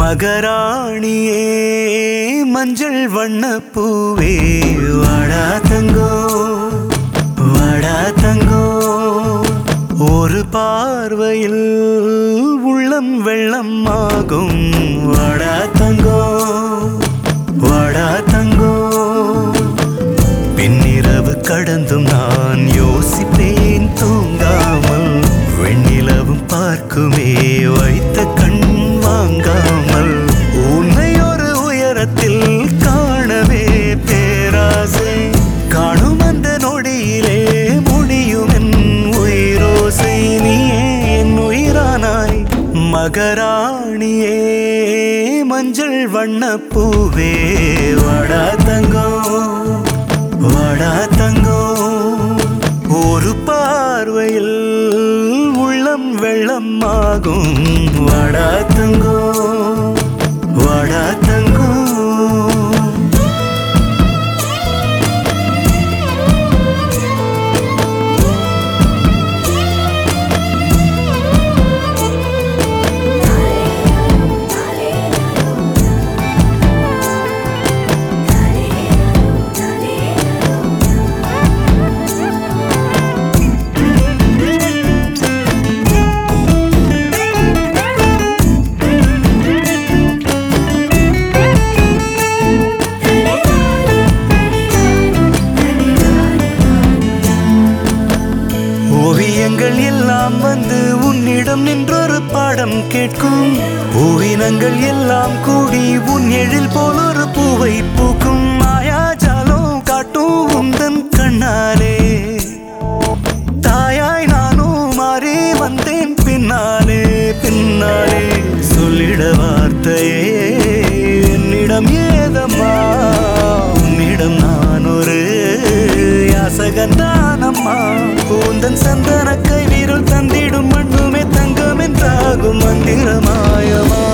மகராணியே மஞ்சள் வண்ண பூவே வாடா தங்கோ வாடா தங்கோ ஒரு பார்வையில் உள்ளம் வெள்ளம் ஆகும் வாடா தங்கோ வாடா தங்கோ பின்னிரவு கடந்தும் நான் யோசிப்பேன் தூங்காமல் வெண்ணிலவும் பார்க்குமே வைத்த கண் வாங்காமல் உன்னை ஒரு உயரத்தில் காணவே பேராசை காணும் அந்த நொடியிலே முடியும் என் உயிரோசை நீயே என் உயிரானாய் மகராணியே மஞ்சள் வண்ண பூவே வாடா தங்கோ வாடா தங்கோ ஒரு பார்வையில் உள்ளம் வெள்ளம் ஆகும் வாடா தங்கோ வாடா தங்கோ ஓவியங்கள் எல்லாம் வந்து உன்னிடம் நின்றொரு பாடம் கேட்கும் ஓவினங்கள் எல்லாம் கூடி உன் எழில் போல் ஒரு பூவை பூக்கும் மாயாஜாலம் காட்டும் உந்தன் கண்ணாலே தாயாய் நானும் மாறி வந்தேன் பின்னாலே பின்னாலே சொல்லிட வார்த்தையே என்னிடம் ஏதம்மா உன்னிடம் நான் ஒரு யாசகந்தானம்மா கூந்தன் சந்தன கை வீரல் தந்திடும் மண்ணுமே தங்கம் என்றாகும் மந்திரமாயமா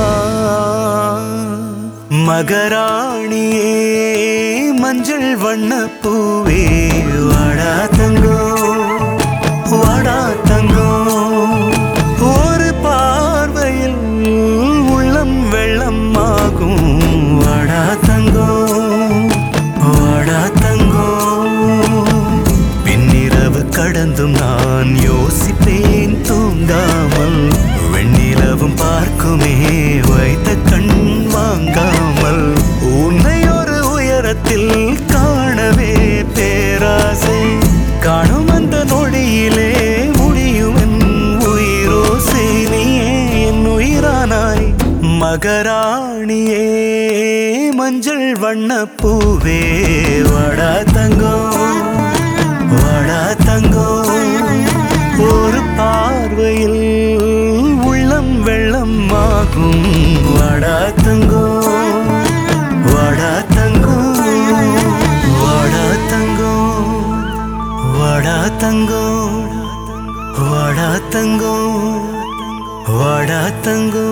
மகராணியே மஞ்சள் வண்ண பூவே வாடா தங்கோ வாடா தங்கோ ஒரு பார்வையில் உள்ளம் வெள்ளம் ஆகும் வாடா தங்கோ வாடா தங்கோ பின்னிரவு கடந்தும் நான் யோசிப்பேன் தூங்காமல் வெண்ணிலவும் பார்க்குமே வைத்த கண் வாங்காமல் உன்னை ஒரு உயரத்தில் காணவே பேராசை காணும் அந்த நொடியிலே முடியும் என் உயிரோசை நீயே என் உயிரானாய் மகராணியே மஞ்சள் வண்ண பூவே வாடா தங்கோ வாடா தங்கோ ஒரு பார்வையில் உள்ளம் வெள்ளம் ஆகும் வாடா தங்கோ வாடா தங்கோ வாடா தங்கோ வாடா தங்கோ வாடா தங்கோ வாடா தங்கோ